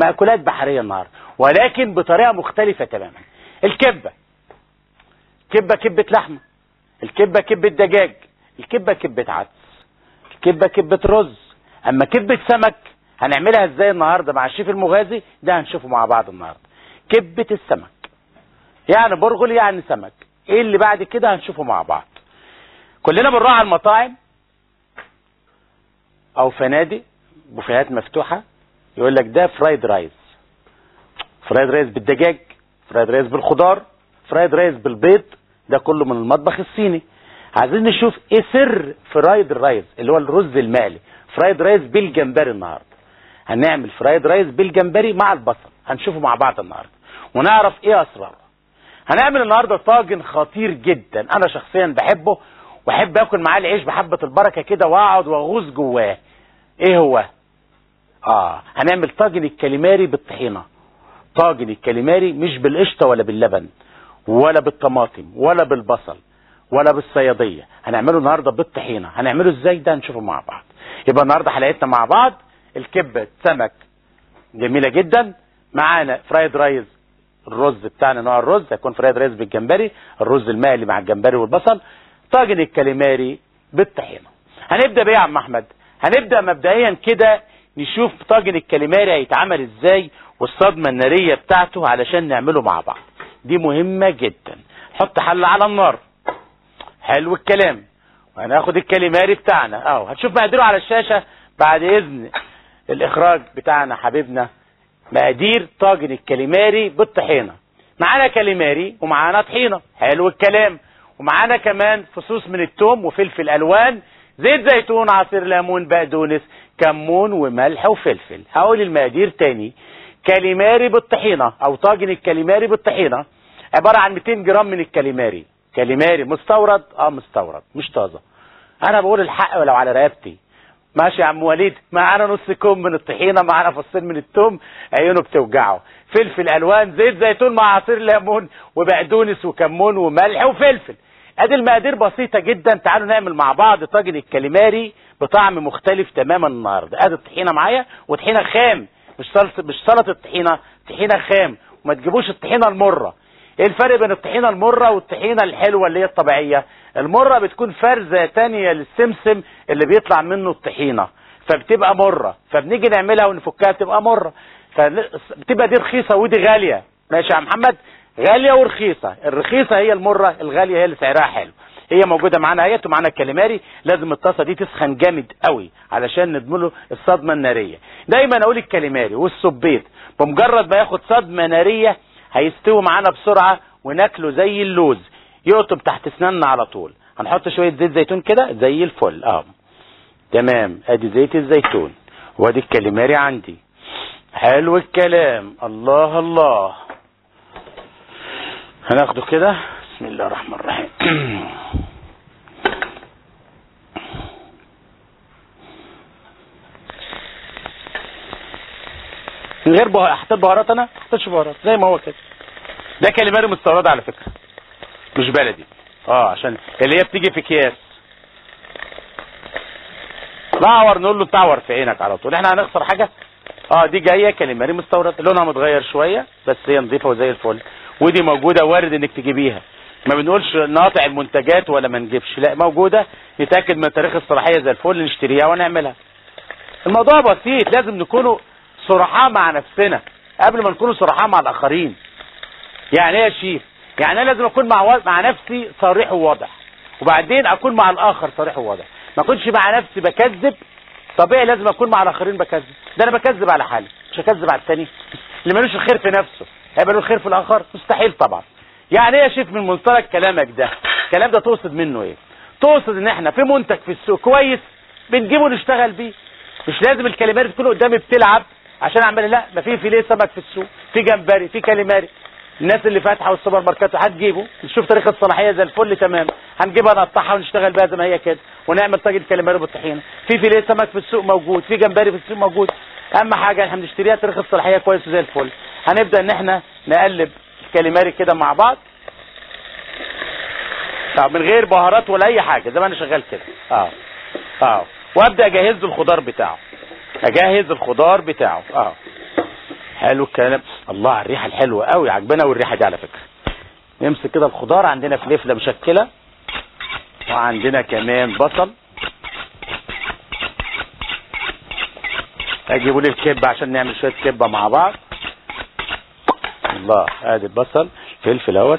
مأكولات بحرية النهاردة ولكن بطريقة مختلفة تماما الكبة كبة كبة لحمة الكبة كبة دجاج الكبة كبة عدس الكبة كبة رز اما كبة سمك هنعملها ازاي النهاردة مع الشيف المغازي ده هنشوفه مع بعض النهاردة كبة السمك يعني برغل يعني سمك ايه اللي بعد كده هنشوفه مع بعض كلنا بنروح على المطاعم او فنادق بوفيهات مفتوحة يقول لك ده فرايد رايز فرايد رايز بالدجاج فرايد رايز بالخضار فرايد رايز بالبيض ده كله من المطبخ الصيني عايزين نشوف ايه سر فرايد رايز اللي هو الرز المقلي فرايد رايز بالجمبري النهارده هنعمل فرايد رايز بالجمبري مع البصل هنشوفه مع بعض النهارده ونعرف ايه اسراره هنعمل النهارده طاجن خطير جدا انا شخصيا بحبه واحب اكل معاه العيش بحبه البركه كده واقعد واغوص جواه ايه هو اه هنعمل طاجن الكاليماري بالطحينه طاجن الكاليماري مش بالقشطه ولا باللبن ولا بالطماطم ولا بالبصل ولا بالصياديه هنعمله النهارده بالطحينه هنعمله ازاي ده هنشوفه مع بعض يبقى النهارده حلقتنا مع بعض الكبه سمك جميله جدا معانا فرايد رايز الرز بتاعنا نوع الرز هيكون فرايد رايز بالجمبري الرز المقلي مع الجمبري والبصل طاجن الكاليماري بالطحينه هنبدا بايه يا عم احمد هنبدا مبدئيا كده نشوف طاجن الكاليماري هيتعمل ازاي والصدمه الناريه بتاعته علشان نعمله مع بعض دي مهمه جدا حط حله على النار حلو الكلام وهناخد الكاليماري بتاعنا اهو هتشوف مقاديره على الشاشه بعد اذن الاخراج بتاعنا حبيبنا مقادير طاجن الكاليماري بالطحينه معانا كاليماري ومعانا طحينه حلو الكلام ومعانا كمان فصوص من التوم وفلفل الوان زيت زيتون عصير ليمون بقدونس كمون وملح وفلفل هقول المقادير تاني كاليماري بالطحينه او طاجن الكاليماري بالطحينه عباره عن 200 جرام من الكاليماري كاليماري مستورد اه مستورد مش طازه انا بقول الحق ولو على رقبتي ماشي يا عم وليد معانا نص كوم من الطحينه معانا فصين من التوم عيونه بتوجعه فلفل الوان زيت زيتون مع عصير ليمون وبقدونس وكمون وملح وفلفل ادي المقادير بسيطه جدا تعالوا نعمل مع بعض طاجن الكاليماري بطعم مختلف تماما النهارده ادي الطحينه معايا وطحينه خام مش سلطه مش سلطه الطحينه طحينه خام وما تجيبوش الطحينه المره ايه الفرق بين الطحينه المره والطحينه الحلوه اللي هي الطبيعيه المره بتكون فرزه تانية للسمسم اللي بيطلع منه الطحينه فبتبقى مره فبنيجي نعملها ونفكها تبقى مره فبتبقى دي رخيصه ودي غاليه ماشي يا محمد غاليه ورخيصه الرخيصه هي المره الغاليه هي اللي سعرها حلو هي موجوده معانا اهيت ومعانا الكاليماري لازم الطاسه دي تسخن جامد قوي علشان ندمله الصدمه الناريه دايما اقول الكاليماري والسبيط بمجرد ما ياخد صدمه ناريه هيستوي معانا بسرعه وناكله زي اللوز يقطب تحت اسناننا على طول هنحط شويه زيت زيتون كده زي الفل اه تمام ادي زيت الزيتون وادي الكاليماري عندي حلو الكلام الله الله هناخده كده بسم الله الرحمن الرحيم من غير بها... احتاج بهارات انا ما احتاجش بهارات زي ما هو كده ده كاليماري مستورد على فكره مش بلدي اه عشان اللي هي بتيجي في اكياس تعور نقول له تعور في عينك على طول احنا هنخسر حاجه اه دي جايه كاليماري مستورد لونها متغير شويه بس هي نظيفه وزي الفل ودي موجوده وارد انك تجيبيها ما بنقولش نقاطع المنتجات ولا ما نجيبش لا موجوده نتاكد من تاريخ الصلاحيه زي الفل نشتريها ونعملها الموضوع بسيط لازم نكونوا صرحاء مع نفسنا قبل ما نكونوا صرحاء مع الاخرين يعني ايه يا شيف يعني انا لازم اكون مع مع نفسي صريح وواضح وبعدين اكون مع الاخر صريح وواضح ما اكونش مع نفسي بكذب طبيعي لازم اكون مع الاخرين بكذب ده انا بكذب على حالي مش هكذب على التاني اللي ملوش الخير في نفسه هيبقى له الخير في الاخر مستحيل طبعا يعني ايه يا شيف من منطلق كلامك ده الكلام ده تقصد منه ايه تقصد ان احنا في منتج في السوق كويس بنجيبه نشتغل بيه مش لازم الكاليماري تكون قدامي بتلعب عشان اعمل لا ما في فيليه سمك في السوق في جمبري في كاليماري الناس اللي فاتحه والسوبر ماركت هتجيبه نشوف تاريخ الصلاحيه زي الفل تمام هنجيبها نقطعها ونشتغل بيها زي ما هي كده ونعمل طاجن كاليماري بالطحينه في فيليه سمك في السوق موجود في جمبري في السوق موجود اهم حاجه احنا بنشتريها تاريخ الصلاحيه كويس وزي الفل هنبدا ان احنا نقلب الكاليماري كده مع بعض طب من غير بهارات ولا اي حاجه زي ما انا شغال كده اه اه وابدا اجهز له الخضار بتاعه اجهز الخضار بتاعه اه حلو الكلام الله على الريحه الحلوه قوي عجبنا والريحه دي على فكره نمسك كده الخضار عندنا فلفله مشكله وعندنا كمان بصل اجيبوا لي الكبه عشان نعمل شويه كبه مع بعض الله ادي البصل فلفل اهوت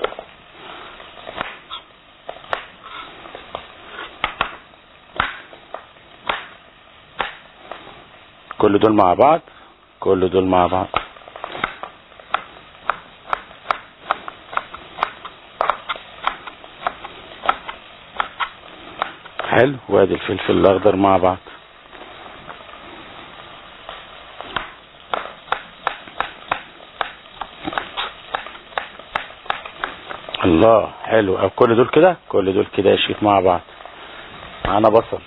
كل دول مع بعض كل دول مع بعض حلو وادي الفلفل الاخضر مع بعض الله حلو أو كل دول كده كل دول كده يا شيخ مع بعض معانا بصل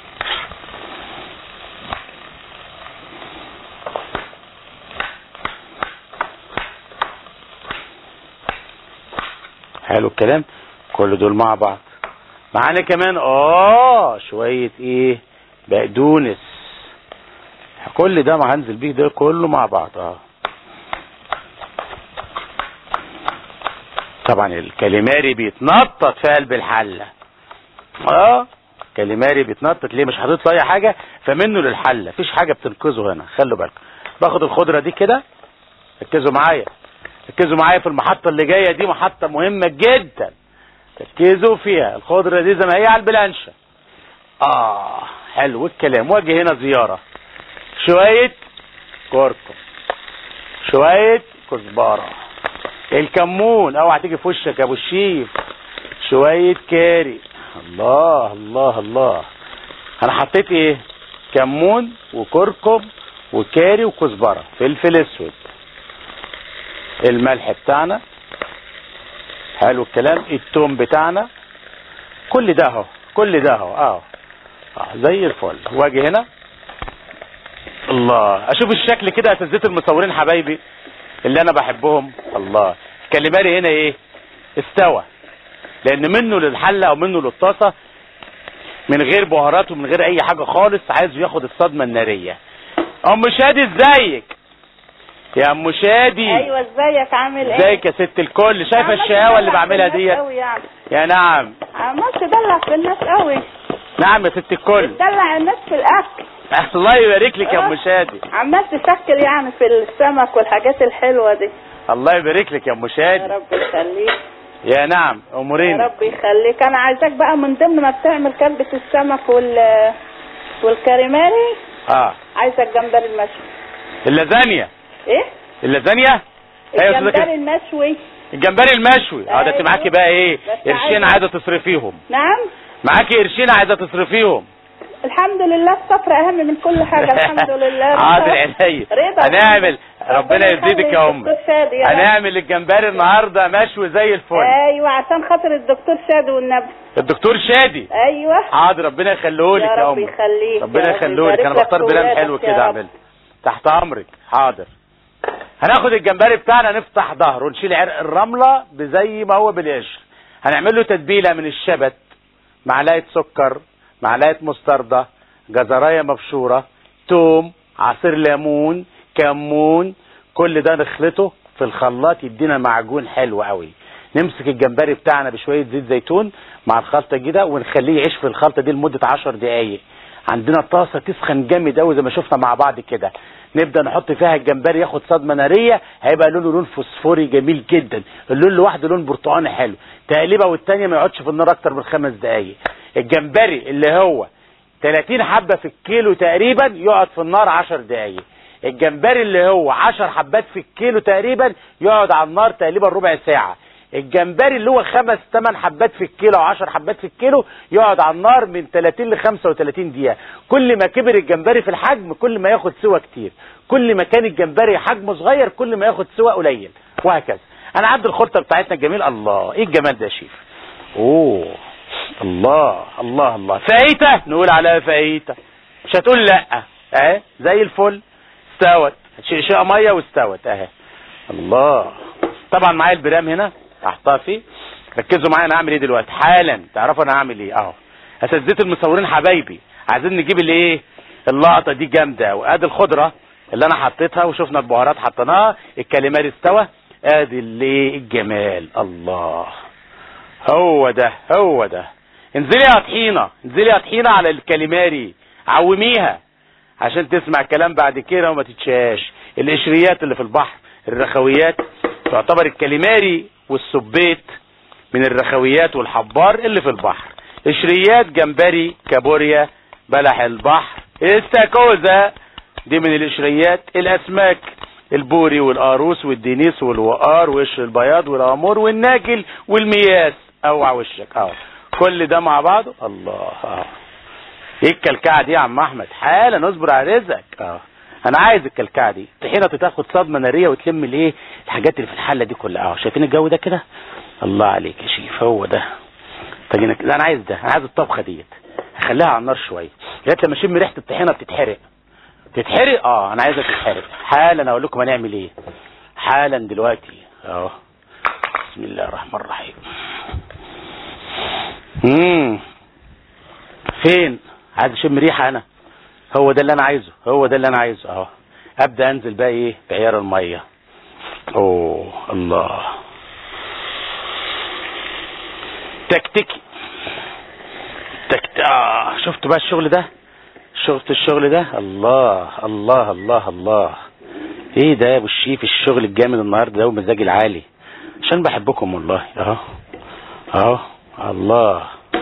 حلو الكلام كل دول مع بعض معانا كمان اه شوية ايه بقدونس كل ده ما هنزل بيه ده كله مع بعض اه طبعا الكاليماري بيتنطط في قلب الحلة اه كاليماري بيتنطط ليه مش حاطط له اي حاجة فمنه للحلة مفيش حاجة بتنقذه هنا خلوا بالكم باخد الخضرة دي كده ركزوا معايا ركزوا معايا في المحطة اللي جاية دي محطة مهمة جدا ركزوا فيها الخضرة دي زي ما هي على البلانشة اه حلو الكلام واجي هنا زيارة شوية كركم شوية كزبرة الكمون اوعى تيجي في وشك يا ابو الشيف شوية كاري الله الله الله انا حطيت ايه كمون وكركم وكاري وكزبرة فلفل اسود الملح بتاعنا حلو الكلام التوم بتاعنا كل ده اهو كل ده اهو اه اه زي الفل واجي هنا الله اشوف الشكل كده اساتذه المصورين حبايبي اللي انا بحبهم الله كاليماري هنا ايه استوى لان منه للحله او منه للطاسه من غير بهارات ومن غير اي حاجه خالص عايز ياخد الصدمه الناريه ام شادي ازيك يا ام شادي ايوه ازيك عامل ايه ازيك يا ست الكل شايفه عمال الشقاوه اللي تدلع بعملها في الناس ديت قوي يعني يا نعم عمال تدلع في الناس قوي نعم يا ست الكل تدلع الناس في الاكل الله يبارك لك يا ام شادي عمال تشكل يعني في السمك والحاجات الحلوه دي الله يبارك لك يا ام يا شادي رب يخليك يا نعم يا امورين رب يخليك انا عايزاك بقى من ضمن ما بتعمل كلبة السمك وال والكريماري اه عايزه الجمبري المشوي اللازانيا ايه اللازانيا ايوه يا أستاذة الجمبري كده. المشوي الجمبري المشوي اه ده انت أيوة. معاكي بقى ايه بس قرشين عايزة- عايزه تصرفيهم نعم معاكي قرشين عايزه تصرفيهم الحمد لله الصفر اهم من كل حاجه الحمد لله حاضر عينيا رضا هنعمل ربنا يزيدك يا يخلي امي الدكتور شادي يا رب. هنعمل الجمبري النهارده مشوي زي الفل ايوه عشان خاطر الدكتور شادي والنبي الدكتور شادي ايوا حاضر ربنا يخليهولك يا يا رب امي يخليك ربنا يا رب يخليهولك يبارك انا لك بختار في بلان ولادك حلو يا كده رب. اعمل تحت امرك حاضر هناخد الجمبري بتاعنا نفتح ظهره ونشيل عرق الرمله بزي ما هو بالقشر هنعمل له تتبيله من الشبت معلقه سكر معلقه مستردة جزرايه مبشوره توم عصير ليمون كمون كل ده نخلطه في الخلاط يدينا معجون حلو قوي نمسك الجمبري بتاعنا بشويه زيت زيتون مع الخلطه كده ونخليه يعيش في الخلطه دي لمده 10 دقائق عندنا طاسه تسخن جامد قوي زي ما شفنا مع بعض كده نبدا نحط فيها الجمبري ياخد صدمه ناريه هيبقى لونه لون فوسفوري جميل جدا اللون لوحده لون برتقاني حلو تقليبه والتانيه ما يقعدش في النار اكتر من خمس دقائق الجمبري اللي هو 30 حبه في الكيلو تقريبا يقعد في النار 10 دقائق الجمبري اللي هو 10 حبات في الكيلو تقريبا يقعد على النار تقريبا ربع ساعه الجمبري اللي هو خمس ثمان حبات في الكيلو او 10 حبات في الكيلو يقعد على النار من 30 ل 35 دقيقه كل ما كبر الجمبري في الحجم كل ما ياخد سوى كتير كل ما كان الجمبري حجمه صغير كل ما ياخد سوى قليل وهكذا انا عندي الخلطه بتاعتنا الجميل الله ايه الجمال ده يا شيف اوه الله الله الله فايته نقول عليها فايته مش هتقول لا اهي زي الفل استوت شقشقه ميه واستوت اهي الله طبعا معايا البرام هنا احطها فيه ركزوا معايا انا هعمل ايه دلوقتي حالا تعرفوا انا هعمل ايه اهو اساتذه المصورين حبايبي عايزين نجيب الايه اللقطه دي جامده وادي الخضره اللي انا حطيتها وشفنا البهارات حطيناها الكاليماري استوى ادي اللي الجمال الله هو ده هو ده انزلي يا طحينه انزلي يا طحينه على الكاليماري عوميها عشان تسمع الكلام بعد كده وما تتشاش القشريات اللي في البحر الرخويات تعتبر الكاليماري والسبيت من الرخويات والحبار اللي في البحر قشريات جمبري كابوريا بلح البحر استاكوزا دي من القشريات الاسماك البوري والقاروس والدينيس والوقار وقشر البياض والامور والناجل والمياس اوعى وشك اه كل ده مع بعضه الله اه ايه الكلكعه دي يا عم احمد حالا اصبر على رزقك اه انا عايز الكلكعه دي طحينه تاخد صدمه ناريه وتلم الايه الحاجات اللي في الحله دي كلها اه شايفين الجو ده كده الله عليك يا شيف هو ده طاجنه كده انا عايز ده انا عايز الطبخه ديت هخليها على النار شويه لغايه لما اشم ريحه الطحينه بتتحرق تتحرق اه انا عايزها تتحرق حالا اقول لكم هنعمل ايه حالا دلوقتي اهو بسم الله الرحمن الرحيم امم فين عايز اشم ريحه انا هو ده اللي انا عايزه هو ده اللي انا عايزه اهو ابدا انزل بقى ايه بعيار الميه اوه الله تكتكي تكت آه شفت بقى الشغل ده شفت الشغل ده الله الله الله الله ايه ده يا ابو الشيف الشغل الجامد النهارده ده ومزاجي العالي عشان بحبكم والله اهو اهو الله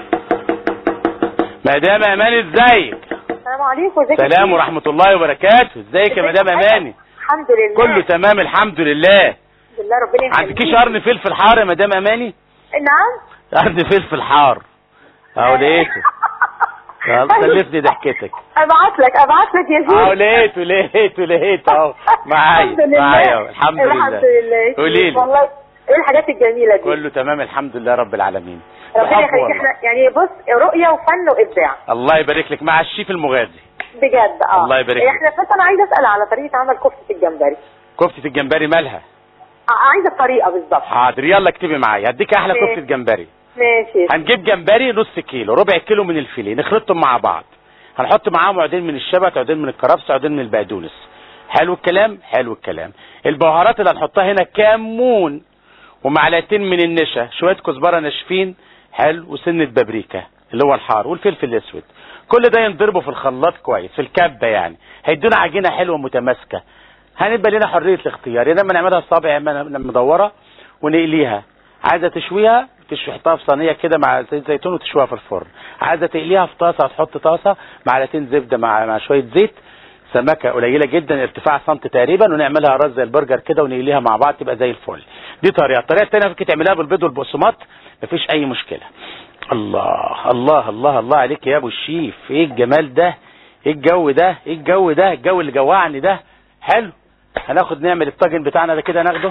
مدام اماني ازيك السلام عليكم ازيك يا سلام شيخ؟ ورحمه الله وبركاته ازيك يا مدام اماني الحمد لله كله تمام الحمد لله الحمد لله ربنا يخليك عندكيش قرن فلفل حار يا مدام اماني نعم قرن فلفل حار اهو لقيته يلا سلفني ضحكتك ابعت لك ابعت لك يا اهو شيخ لقيته لقيته لقيته اهو معايا الحمد لله معايا أهو. الحمد الحمد لله لله قولي لي والله ايه الحاجات الجميله دي كله تمام الحمد لله رب العالمين ربنا بحب يخليك والله. احنا يعني بص رؤيه وفن وابداع الله يبارك لك مع الشيف المغازي بجد اه الله يبارك لك. احنا بس انا عايزه اسال على طريقه عمل كفته الجمبري كفتة الجمبري مالها آه، عايزه الطريقه بالظبط حاضر يلا اكتبي معايا هديك احلى ماشي. كفتة جمبري ماشي هنجيب جمبري نص كيلو ربع كيلو من الفيليه نخلطهم مع بعض هنحط معاهم عودين من الشبت عودين من الكرفس عودين من البقدونس حلو الكلام حلو الكلام البهارات اللي هنحطها هنا كمون ومعلقتين من النشا شويه كزبره ناشفين حلو وسنه بابريكا اللي هو الحار والفلفل الاسود كل ده ينضربه في الخلاط كويس في الكبه يعني هيدونا عجينه حلوه متماسكه هنبقى لنا حريه الاختيار يا اما نعملها صابع يا اما مدوره ونقليها عايزه تشويها تشوي تحطها في صينيه كده مع زيت زيتون وتشويها في الفرن عايزه تقليها في طاسه هتحط طاسه معلقتين زبده مع مع شويه زيت سمكه قليله جدا ارتفاع سنت تقريبا ونعملها رز زي البرجر كده ونقليها مع بعض تبقى زي الفل دي طريقه الطريقه الثانيه ممكن تعملها بالبيض والبقسماط مفيش اي مشكله الله الله الله الله عليك يا ابو الشيف ايه الجمال ده ايه الجو ده ايه الجو ده الجو اللي جوعني ده حلو هناخد نعمل الطاجن بتاعنا ده كده ناخده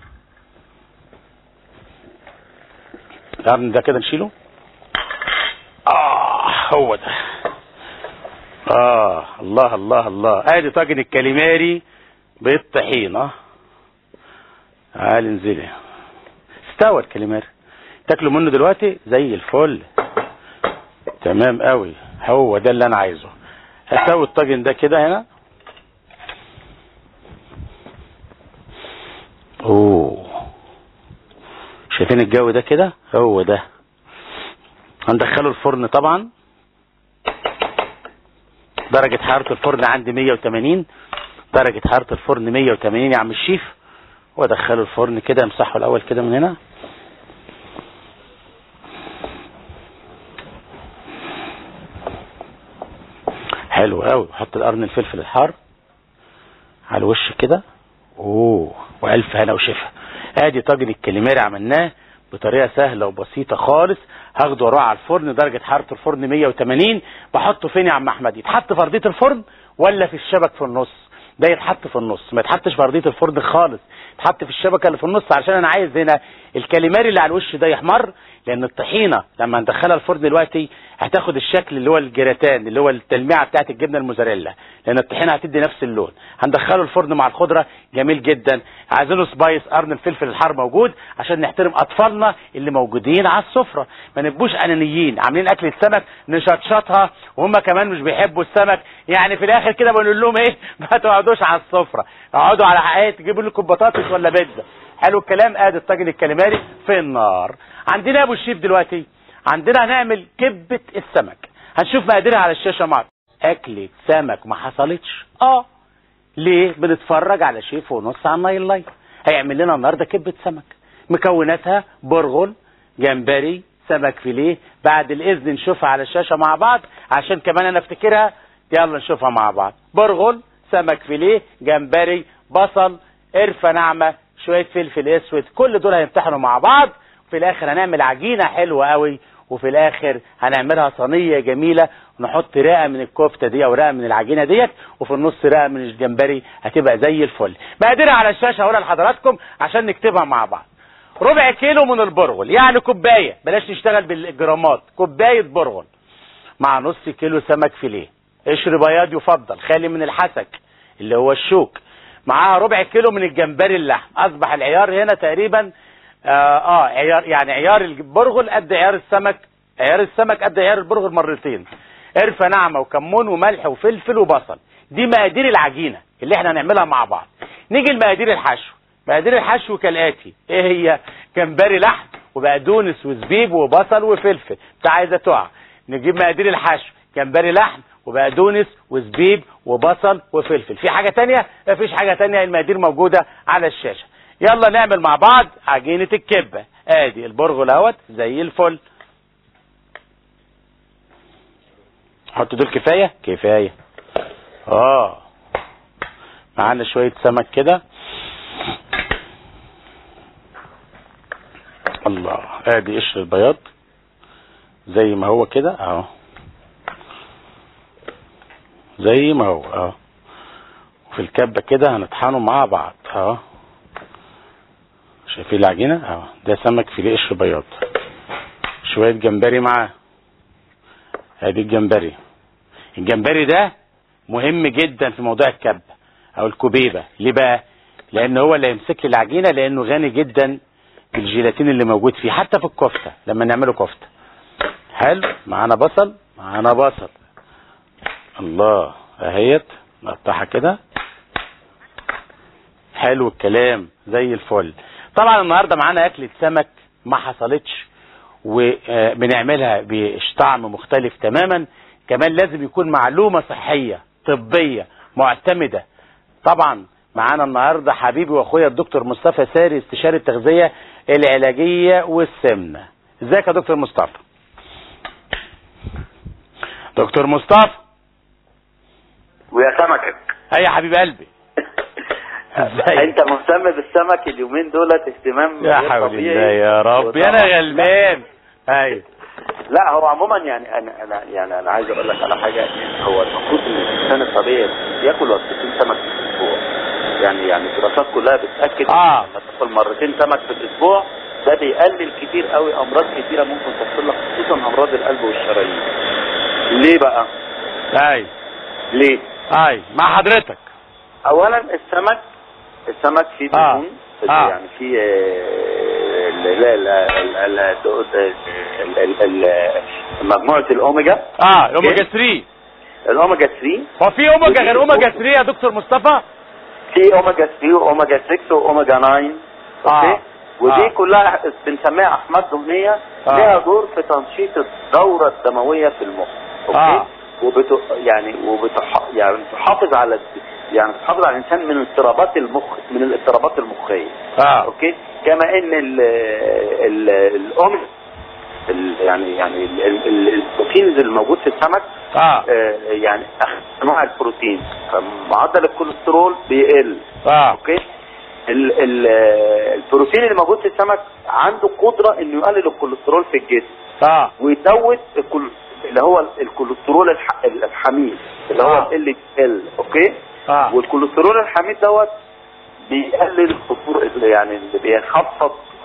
القرن ده كده نشيله اه هو ده اه الله الله الله ادي طاجن الكاليماري بالطحينه تعالي انزلي استوى الكاليماري تاكلوا منه دلوقتي زي الفل تمام قوي هو ده اللي انا عايزه هسوي الطاجن ده كده هنا اوه شايفين الجو ده كده هو ده هندخله الفرن طبعا درجة حرارة الفرن عندي 180 درجة حرارة الفرن 180 يا عم الشيف وادخله الفرن كده امسحه الاول كده من هنا حلو قوي حط القرن الفلفل الحار على الوش كده اوه والف هنا وشفا ادي طاجن الكاليماري عملناه بطريقه سهله وبسيطه خالص هاخده واروح على الفرن درجه حراره الفرن 180 بحطه فين يا عم احمد يتحط في ارضيه الفرن ولا في الشبك في النص ده يتحط في النص ما يتحطش في ارضيه الفرن خالص يتحط في الشبكه اللي في النص عشان انا عايز هنا الكاليماري اللي على الوش ده يحمر لان الطحينه لما ندخلها الفرن دلوقتي هتاخد الشكل اللي هو الجراتان اللي هو التلميعه بتاعت الجبنه الموزاريلا لان الطحينه هتدي نفس اللون هندخله الفرن مع الخضره جميل جدا عايزينه سبايس قرن الفلفل الحار موجود عشان نحترم اطفالنا اللي موجودين على السفره ما نبقوش انانيين عاملين اكله سمك نشطشطها وهم كمان مش بيحبوا السمك يعني في الاخر كده بنقول لهم ايه ما تقعدوش على السفره اقعدوا على حقيقه تجيبوا لكم بطاطس ولا بيتزا حلو الكلام ادي الطاجن الكاليماري في النار عندنا يا ابو الشيف دلوقتي عندنا هنعمل كبه السمك هنشوف مقاديرها على الشاشه مع اكله سمك ما حصلتش اه ليه بنتفرج على شيف ونص على النايل لايف هيعمل لنا النهارده كبه سمك مكوناتها برغل جمبري سمك فيليه بعد الاذن نشوفها على الشاشه مع بعض عشان كمان انا افتكرها يلا نشوفها مع بعض برغل سمك فيليه جمبري بصل قرفه ناعمه شويه فلفل اسود كل دول هيمتحنوا مع بعض في الاخر هنعمل عجينه حلوه قوي وفي الاخر هنعملها صينيه جميله ونحط رقه من الكفته دي او رقه من العجينه ديت وفي النص رقه من الجمبري هتبقى زي الفل مقاديرها على الشاشه هقولها لحضراتكم عشان نكتبها مع بعض ربع كيلو من البرغل يعني كوبايه بلاش نشتغل بالجرامات كوبايه برغل مع نص كيلو سمك فيليه قشر بياض يفضل خالي من الحسك اللي هو الشوك معاها ربع كيلو من الجمبري اللحم اصبح العيار هنا تقريبا اه, آه عيار يعني عيار البرغل قد عيار السمك عيار السمك قد عيار البرغل مرتين قرفه ناعمه وكمون وملح وفلفل وبصل دي مقادير العجينه اللي احنا هنعملها مع بعض نيجي لمقادير الحشو مقادير الحشو كالاتي ايه هي جمبري لحم وبقدونس وزبيب وبصل وفلفل انت عايزه تقع نجيب مقادير الحشو جمبري لحم وبقدونس وزبيب وبصل وفلفل في حاجه تانية مفيش حاجه تانية المقادير موجوده على الشاشه يلا نعمل مع بعض عجينه الكبه ادي البرغل اهوت زي الفل حط دول كفايه كفايه اه معانا شويه سمك كده الله ادي قشر البياض زي ما هو كده اهو زي ما هو اهو وفي الكبه كده هنطحنه مع بعض اهو شايفين العجينه اهو ده سمك فيليه قشر بياض شويه جمبري معاه ادي الجمبري الجمبري ده مهم جدا في موضوع الكبه او الكبيبه ليه بقى لان هو اللي هيمسك لي العجينه لانه غني جدا بالجيلاتين اللي موجود فيه حتى في الكفته لما نعمله كفته حلو معانا بصل معانا بصل الله اهيت نقطعها كده حلو الكلام زي الفل طبعا النهارده معانا اكله سمك ما حصلتش وبنعملها بطعم مختلف تماما كمان لازم يكون معلومه صحيه طبيه معتمده طبعا معانا النهارده حبيبي واخويا الدكتور مصطفى ساري استشاري التغذيه العلاجيه والسمنه ازيك يا دكتور مصطفى دكتور مصطفى ويا سمكك اي يا حبيب قلبي ازيك؟ انت مهتم بالسمك اليومين دولت اهتمام يا غير حول طبيعي. الله يا رب وطبعاً- انا غلبان ايوه لا هو عموما يعني انا انا يعني انا عايز اقول لك على حاجه هو المفروض ان الانسان الطبيعي ياكل وجبتين سمك في الاسبوع يعني يعني الدراسات كلها بتاكد آه. ان لما تاكل مرتين سمك في الاسبوع ده بيقلل كتير قوي امراض كتيره ممكن تحصل لك خصوصا امراض القلب والشرايين ليه بقى ايوه ليه ايوه مع حضرتك اولا السمك السمك فيه آه. دهون آه. يعني فيه آه، ال- ال- ال- ال- ال- ال- ال- ال- مجموعه الاوميجا اه الاوميجا 3 الاوميجا 3 هو في اوميجا غير اوميجا 3 يا دكتور مصطفى في اوميجا 3 واوميجا 6 واوميجا 9 آه. اوكي ودي آه. كلها بنسميها احماض دهنيه آه. لها دور في تنشيط الدوره الدمويه في المخ اوكي آه. وبت يعني وبتح يعني تحافظ على يعني تحافظ على الانسان من اضطرابات المخ من الاضطرابات المخيه اه اوكي كما ان ال ال الاوميجا ال- يعني يعني ال- ال- ال- البروتينز الموجود في السمك اه آه، يعني أخ- انواع البروتين فمعدل الكوليسترول بيقل اه اوكي ال ال البروتين اللي موجود في السمك عنده قدره انه يقلل الكوليسترول في الجسم اه ويزود الكل اللي هو الكوليسترول الح... الحميد اللي هو آه. ال ال اوكي اه والكوليسترول الحميد دوت بيقلل الخطور يعني اللي بيخفض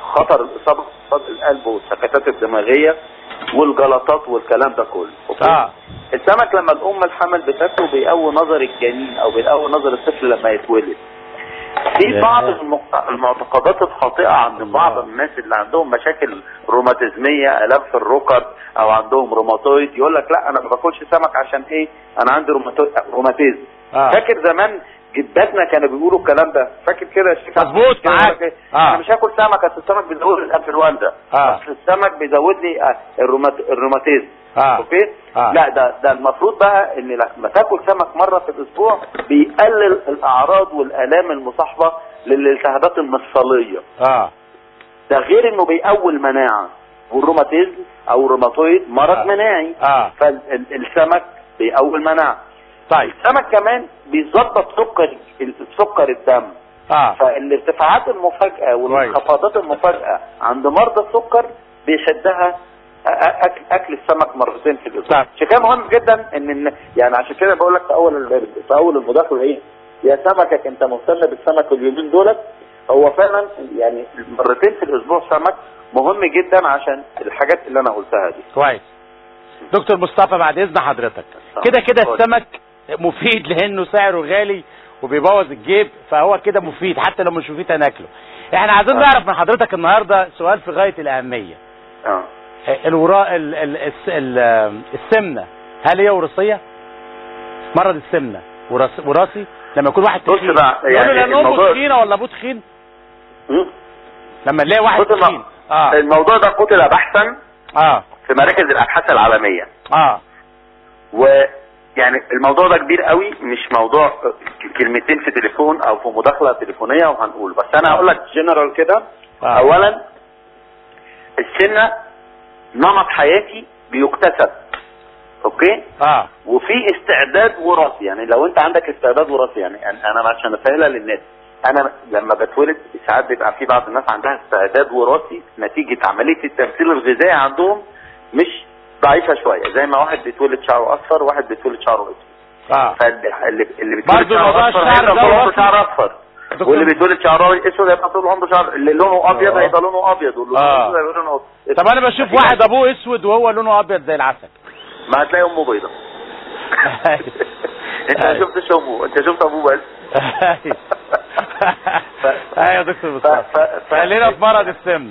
خطر الاصابه بامراض القلب والسكتات الدماغيه والجلطات والكلام ده كله أوكي؟ اه السمك لما الام الحمل بتاكله بيقوي نظر الجنين او بيقوي نظر الطفل لما يتولد في يا. بعض المق- المعتقدات الخاطئه عند بعض الناس اللي عندهم مشاكل روماتيزميه الام في الركب او عندهم روماتويد يقول لك لا انا ما باكلش سمك عشان ايه انا عندي روماتو- روماتيزم اه فاكر زمان جداتنا كانوا بيقولوا الكلام ده فاكر كده يا شيخ مظبوط كده معاك. يقول لك إيه؟ آه. انا مش هاكل سمك اصل السمك بيزود الانفلونزا اه اصل السمك بيزود لي آه، الرومات- الروماتيزم اه اوكي آه. لا ده ده المفروض بقى ان لما تاكل سمك مره في الاسبوع بيقلل الاعراض والالام المصاحبه للالتهابات المفصليه اه ده غير انه بيقوي المناعه والروماتيزم او الروماتويد مرض آه. مناعي اه فالسمك بيقوي المناعه طيب السمك كمان بيظبط سكر سكر الدم اه فالارتفاعات المفاجئه والانخفاضات المفاجئه عند مرضى السكر بيشدها اكل اكل السمك مرتين في الاسبوع طيب. عشان كده مهم جدا ان إن- يعني عشان كده بقول لك في اول ال- في اول المداخله ايه يا سمكك انت مهتم بالسمك اليومين دولت هو فعلا يعني مرتين في الاسبوع سمك مهم جدا عشان الحاجات اللي انا قلتها دي كويس دكتور مصطفى بعد اذن حضرتك كده كده السمك مفيد لانه سعره غالي وبيبوظ الجيب فهو كده مفيد حتى لو مش مفيد هناكله احنا عايزين آه. نعرف من حضرتك النهارده سؤال في غايه الاهميه اه الوراء ال... ال... الس- ال... السمنه هل هي وراثيه مرض السمنه وراث... وراثي لما يكون واحد بص تخين بقى، يقول يعني له لان امه الموضوع- تخينه ولا ابوه تخين م? لما نلاقي واحد بص تخين اه الموضوع ده قتل بحثا اه في مراكز الابحاث العالميه اه ويعني الموضوع ده كبير قوي مش موضوع كلمتين في تليفون او في مداخله تليفونيه وهنقول بس انا هقول لك جنرال كده آه. اولا السمنه نمط حياتي بيكتسب اوكي اه وفي استعداد وراثي يعني لو انت عندك استعداد وراثي يعني أنا- انا عشان اسهلها للناس انا لما بتولد ساعات بيبقى في بعض الناس عندها استعداد وراثي نتيجه عمليه التمثيل الغذائي عندهم مش ضعيفه شويه زي ما واحد بيتولد شعره اصفر وواحد بيتولد شعره اسود اه فاللي اللي بيتولد برضه موضوع شعره اصفر الشعر هيبقى ده طول عمره وراثي؟ شعر اصفر دكتور- واللي بيتولد شعره اسود هيبقى طول عمره شعر اللي لونه ابيض آه. هيبقى لونه ابيض واللي لونه آه. اسود هيبقى لونه أسود. طب انا بشوف واحد ابوه اسود وهو لونه ابيض زي العسل ما هتلاقي امه بيضاء انت ما أيوة. شفتش امه انت شفت ابوه بس ايوه يا دكتور ف... مصطفى ف... ف... خلينا في مرض السمن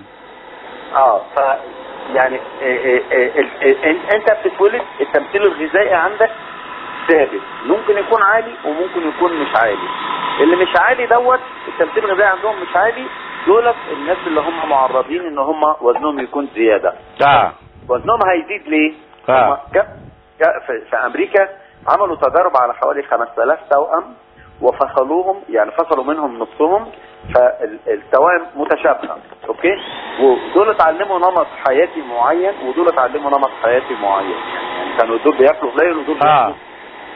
اه ف يعني إيه إيه إيه ال- إيه إن- انت بتتولد التمثيل الغذائي عندك ثابت ممكن يكون عالي وممكن يكون مش عالي اللي مش عالي دوت التمثيل الغذائي عندهم مش عالي دولت الناس اللي هم معرضين ان هم وزنهم يكون زياده اه وزنهم هيزيد ليه؟ آه. هم جا- جا- في, في امريكا عملوا تجارب على حوالي 5000 توأم وفصلوهم يعني فصلوا منهم نصهم فالتوائم متشابهه اوكي ودول اتعلموا نمط حياتي معين ودول اتعلموا نمط حياتي معين يعني كانوا دول بياكلوا قليل ودول اه بياكلوا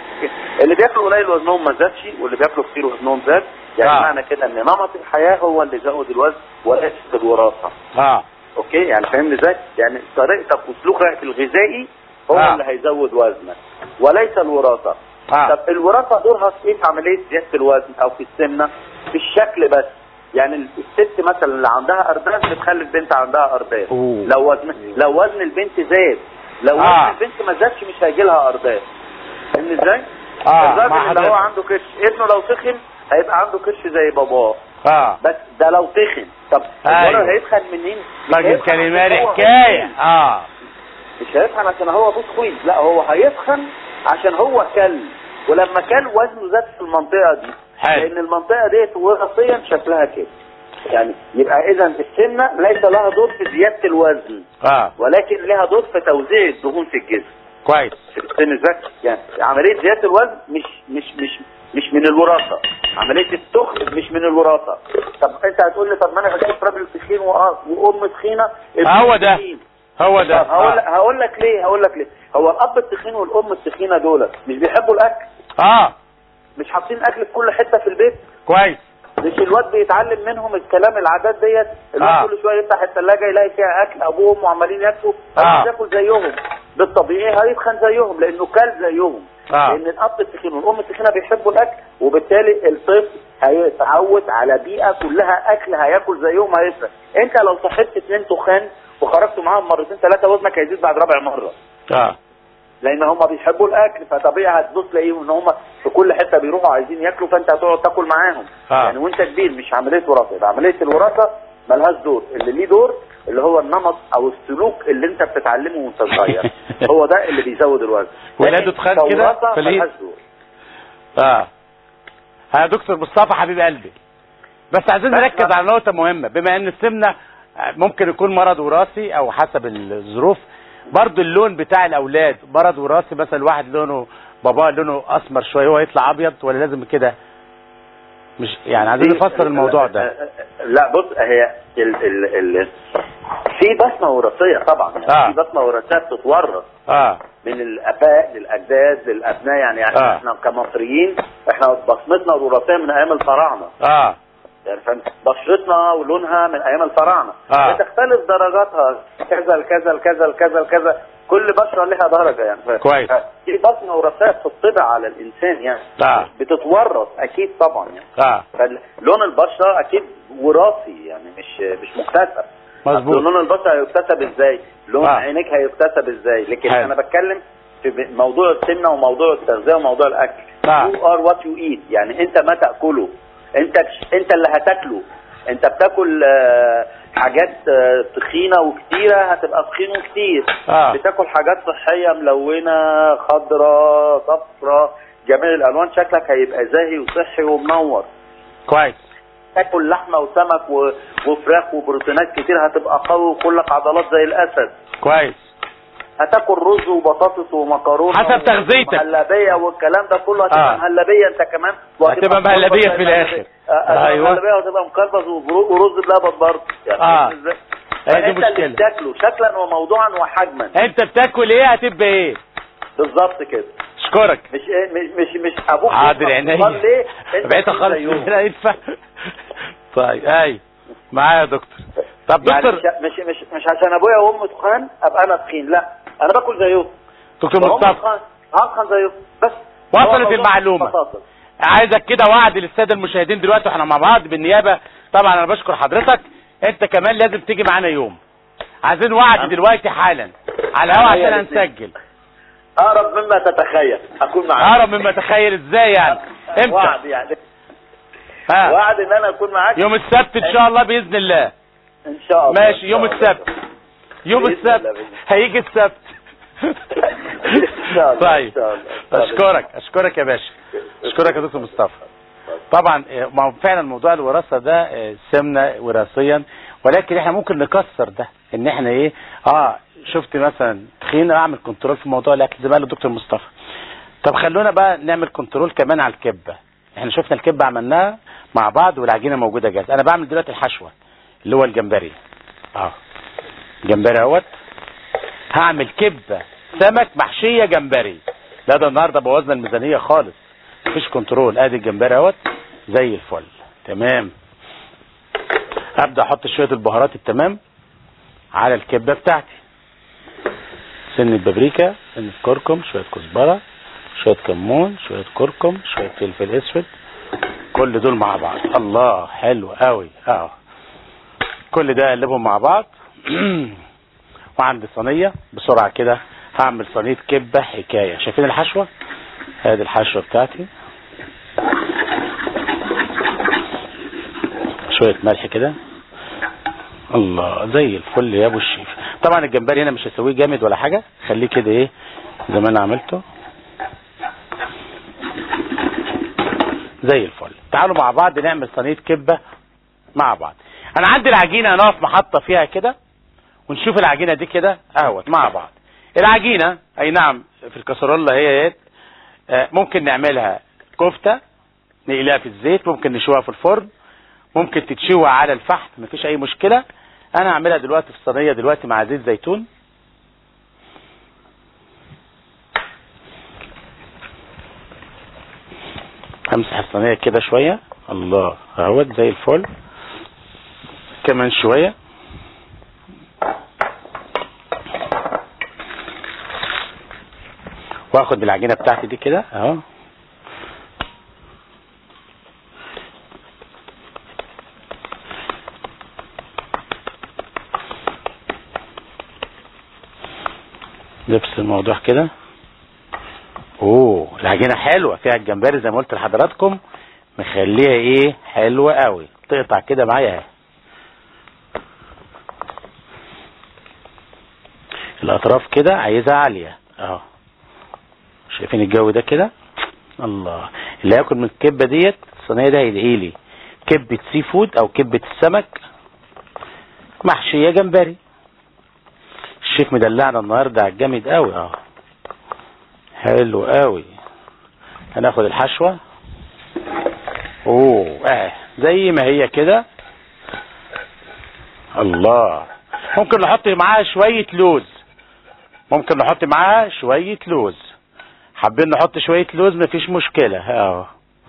اللي بياكلوا قليل وزنهم ما زادش واللي بياكلوا كتير وزنهم زاد يعني آه. معنى كده ان نمط الحياه هو اللي زود الوزن وليس الوراثه اه اوكي يعني فاهمني ازاي يعني طريقتك وسلوكك الغذائي هو آه. اللي هيزود وزنك وليس الوراثه اه طب الوراثه دورها في ايه في عمليه زياده الوزن او في السمنه في الشكل بس يعني الست مثلا اللي عندها ارداز بتخلي البنت عندها ارداز أوه. لو وزن لو وزن البنت زاد لو آه. وزن البنت ما زادش مش هيجي لها ارداز فاهمني ازاي؟ اه مع الراجل اللي حضرتك هو عنده كرش ابنه لو تخن هيبقى عنده كرش زي باباه اه بس ده لو تخن طب أيوة. الولد هيتخن منين؟ مش راجل هيتخن كلماري عشان هو حكايه تخين. اه مش هيتخن عشان هو ابوه تخين لا هو هيتخن عشان هو كل ولما كل وزنه زاد في المنطقه دي حلو. لان المنطقه ديت وراثيا شكلها كده يعني يبقى اذا السمنه ليس لها دور في زياده الوزن اه ولكن لها دور في توزيع الدهون في الجسم كويس في السن ازاي يعني عمليه زياده الوزن مش مش مش مش من الوراثه عمليه التخن مش من الوراثه طب انت هتقول لي طب ما انا بشوف راجل تخين وآه وام تخينه هو ده. تخين. هو ده طب هقول لك اه, هقول لك ليه هقول لك ليه هو الاب التخين والام التخينه دول مش بيحبوا الاكل آه. مش حاطين اكل في كل حته في البيت كويس مش الواد بيتعلم منهم الكلام العادات ديت الواد آه. كل شويه يفتح الثلاجه يلاقي فيها اكل ابوه وامه عمالين ياكلوا آه. عايز ياكل زيهم بالطبيعي هيتخن زيهم لانه كل زيهم آه. لان الاب التخين والام التخينه بيحبوا الاكل وبالتالي الطفل هيتعود على بيئه كلها اكل هياكل زيهم هيشرب انت لو صحيت اتنين تخان وخرجت معاهم مرتين ثلاثه وزنك هيزيد بعد رابع مره اه لان هم بيحبوا الاكل فطبيعي هتبص تلاقيهم ان هم في كل حته بيروحوا عايزين ياكلوا فانت هتقعد تاكل معاهم آه. يعني وانت كبير مش عمليه وراثه يبقى عمليه الوراثه ملهاش دور اللي ليه دور اللي هو النمط او السلوك اللي انت بتتعلمه وانت صغير هو ده اللي بيزود الوزن ولاده لكن تخان كده كوراثة فليه؟ ملهاش دور اه يا دكتور مصطفى حبيب قلبي بس عايزين بس نركز بقى. على نقطة مهمة بما ان السمنة ممكن يكون مرض وراثي او حسب الظروف برضو اللون بتاع الاولاد مرض وراثي مثلا واحد لونه باباه لونه اسمر شوية هو يطلع ابيض ولا لازم كده مش يعني عايزين دي- نفسر الموضوع ده لا بص هي ال ال ال في بصمه وراثيه طبعا يعني آه. في بصمه وراثيه بتتورث اه من الاباء للاجداد للابناء يعني, يعني آه. احنا كمصريين احنا بصمتنا الوراثيه من ايام الفراعنه اه يعني فاهم بشرتنا ولونها من ايام الفراعنه آه. بتختلف درجاتها كذا لكذا لكذا لكذا لكذا كل بشره لها درجه يعني ف- كويس. في بصمه وراثيه بتطبع على الانسان يعني آه. بتتورث اكيد طبعا يعني اه فلون البشره اكيد وراثي يعني مش مش مكتسب مظبوط. أصل لون البشره هيكتسب ازاي لون آه. عينيك هيكتسب ازاي لكن حلو. انا بتكلم في ب- موضوع السمنه وموضوع التغذيه وموضوع الاكل آه. you are what you eat يعني انت ما تاكله انت انت اللي هتاكله انت بتاكل آه، حاجات آه، تخينه وكتيره هتبقى تخين وكتير آه. بتاكل حاجات صحيه ملونه خضراء صفراء جميع الالوان شكلك هيبقى زاهي وصحي ومنور كويس تاكل لحمه وسمك و... وفراخ وبروتينات كتير هتبقى قوي وكلك عضلات زي الاسد كويس هتاكل رز وبطاطس ومكرونه حسب تغذيتك. مهلبيه والكلام ده كله هتبقى آه. مهلبيه انت كمان وهتبقى هتبقى مهلبية مكربس في زي الآخر. المهلبية. آه، هتبقى أيوة. مهلبيه وهتبقى مكربس وبرو- ورز بلبن برضه يعني آه. فاهم إزاي؟ هي دي فانت اللي مشكلة. بتاكله شكلا وموضوعا وحجما انت بتاكل ايه هتبقى ايه بالظبط كده اشكرك مش إيه مش مش مش ابوك حاضر يفهم عينيا أمال ليه انت بقيت مش خالص زيهم. هنا يدفع طيب اي معايا يا دكتور طب يعني دكتور مش مش مش, مش عشان ابويا وامي تخان ابقى انا تخين لا انا باكل زيهم دكتور وهم مصطفى تخان هتخن زيهم بس وصلت هو موضوع المعلومة. ببساطة. عايزك كده وعد للساده المشاهدين دلوقتي واحنا مع بعض بالنيابه طبعا انا بشكر حضرتك انت كمان لازم تيجي معانا يوم عايزين وعد نعم. دلوقتي حالا على الهوا عينيا عشان الاتنين. هنسجل اقرب مما تتخيل اكون معاك اقرب مما تخيل ازاي يعني امتى وعد يعني ها وعد ان انا اكون معاك يوم السبت ان شاء الله باذن الله ان شاء الله ماشي إن يوم شاء الله. السبت يوم بإذن الله، السبت بإذن الله. هيجي السبت إن شاء الله، طيب إن شاء الله. اشكرك اشكرك يا باشا اشكرك يا دكتور مصطفى طبعا آه، ما هو فعلا موضوع الوراثه ده آه، سمنه وراثيا ولكن احنا ممكن نكسر ده ان احنا ايه اه شفت مثلا تخين اعمل كنترول في موضوع الاكل زي ما قال الدكتور مصطفى طب خلونا بقى نعمل كنترول كمان على الكبه احنا شفنا الكبه عملناها مع بعض والعجينه موجوده جاهزه انا بعمل دلوقتي الحشوه اللي هو الجمبري اه جمبري اهوت هعمل كبه سمك محشيه جمبري لا ده النهارده بوظنا الميزانيه خالص مفيش كنترول ادي الجمبري اهوت زي الفل تمام ابدا احط شويه البهارات التمام على الكبه بتاعتي سن بابريكا سن كركم شويه كزبره شويه كمون شويه كركم شويه فلفل اسود كل دول مع بعض الله حلو قوي اه كل ده اقلبهم مع بعض وعندي صينيه بسرعه كده هعمل صينيه كبه حكايه شايفين الحشوه ادي الحشوه بتاعتي شويه ملح كده الله زي الفل يا ابو الشيف طبعا الجمبري هنا مش هسويه جامد ولا حاجه خليه كده ايه زي ما انا عملته زي الفل تعالوا مع بعض نعمل صينيه كبه مع بعض انا عندي العجينه هنقف محطه فيها كده ونشوف العجينه دي كده اهوت مع بعض العجينه اي نعم في الكسرولة هي ايه آه، ممكن نعملها كفته نقليها في الزيت ممكن نشويها في الفرن ممكن تتشوى على الفحم مفيش اي مشكله انا هعملها دلوقتي في صينيه دلوقتي مع زيت زيتون همسح الصينيه كده شويه الله اهوت زي الفل كمان شويه واخد بالعجينه بتاعتي دي كده اهو نفس الموضوع كده اوه العجينه حلوه فيها الجمبري زي ما قلت لحضراتكم مخليها ايه حلوه قوي تقطع كده معايا اهي الاطراف كده عايزها عاليه اهو شايفين الجو ده كده الله اللي هياكل من الكبه ديت الصينيه ده هيدعي لي كبه سي فود او كبه السمك محشيه جمبري الشيف مدلعنا النهارده على الجامد قوي اه حلو قوي هناخد الحشوه اوه اه زي ما هي كده الله ممكن نحط معاها شويه لوز ممكن نحط معاها شويه لوز حابين نحط شويه لوز مفيش مشكله اه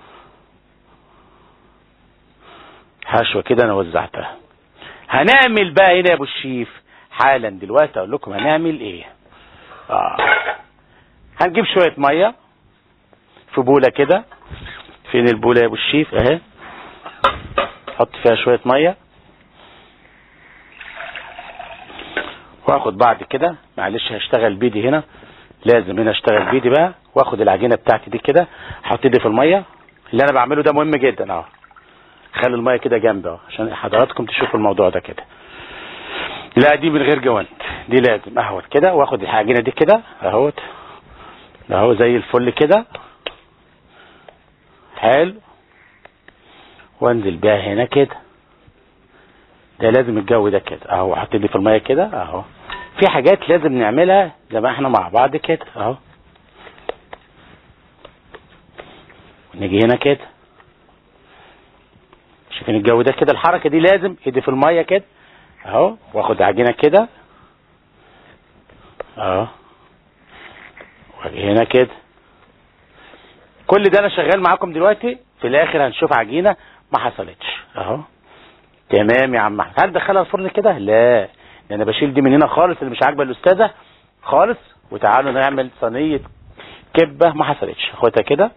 حشوه كده انا وزعتها هنعمل بقى هنا يا ابو الشيف حالا دلوقتي اقول لكم هنعمل ايه آه. هنجيب شويه ميه في بوله كده فين البوله يا ابو الشيف اهي حط فيها شويه ميه واخد بعد كده معلش هشتغل بيدي هنا لازم هنا اشتغل بيدي بقى واخد العجينه بتاعتي دي كده احط ايدي في الميه اللي انا بعمله ده مهم جدا اهو خلي الميه كده جنبي اهو عشان حضراتكم تشوفوا الموضوع ده كده لا دي من غير جوانت دي لازم اهوت كده واخد العجينه دي كده اهوت اهو زي الفل كده حلو وانزل بيها هنا كده ده لازم الجو ده كده اهو احط ايدي في الميه كده اهو في حاجات لازم نعملها زي ما احنا مع بعض كده اهو ونيجي هنا كده شايفين الجو ده كده الحركه دي لازم ايدي في الميه كده اهو واخد عجينه كده اهو واجي هنا كده كل ده انا شغال معاكم دلوقتي في الاخر هنشوف عجينه ما حصلتش اهو تمام يا عم احمد هل دخلها الفرن كده لا ده انا بشيل دي من هنا خالص اللي مش عاجبه الاستاذه خالص وتعالوا نعمل صينيه كبه ما حصلتش اخدها كده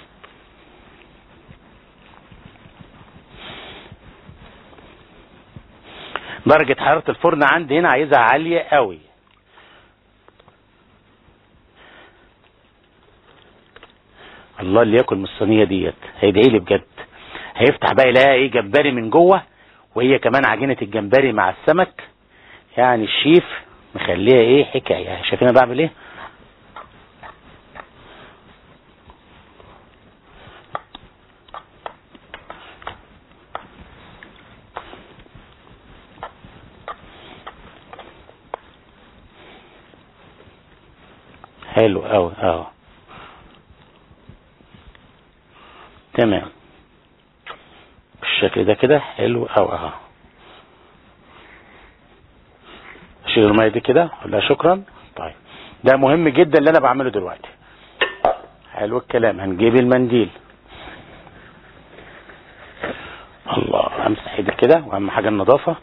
درجة حرارة الفرن عندي هنا عايزها عالية قوي الله اللي ياكل من الصينية ديت هيدعي لي بجد هيفتح بقى يلاقي ايه جمبري من جوه وهي كمان عجينة الجمبري مع السمك يعني الشيف مخليها ايه حكاية شايفين انا بعمل ايه حلو قوي اه تمام بالشكل ده كده حلو قوي اهو اشيل الميه دي كده اقول لها شكرا طيب ده مهم جدا اللي انا بعمله دلوقتي حلو الكلام هنجيب المنديل الله امسح ايدي كده واهم حاجه النظافه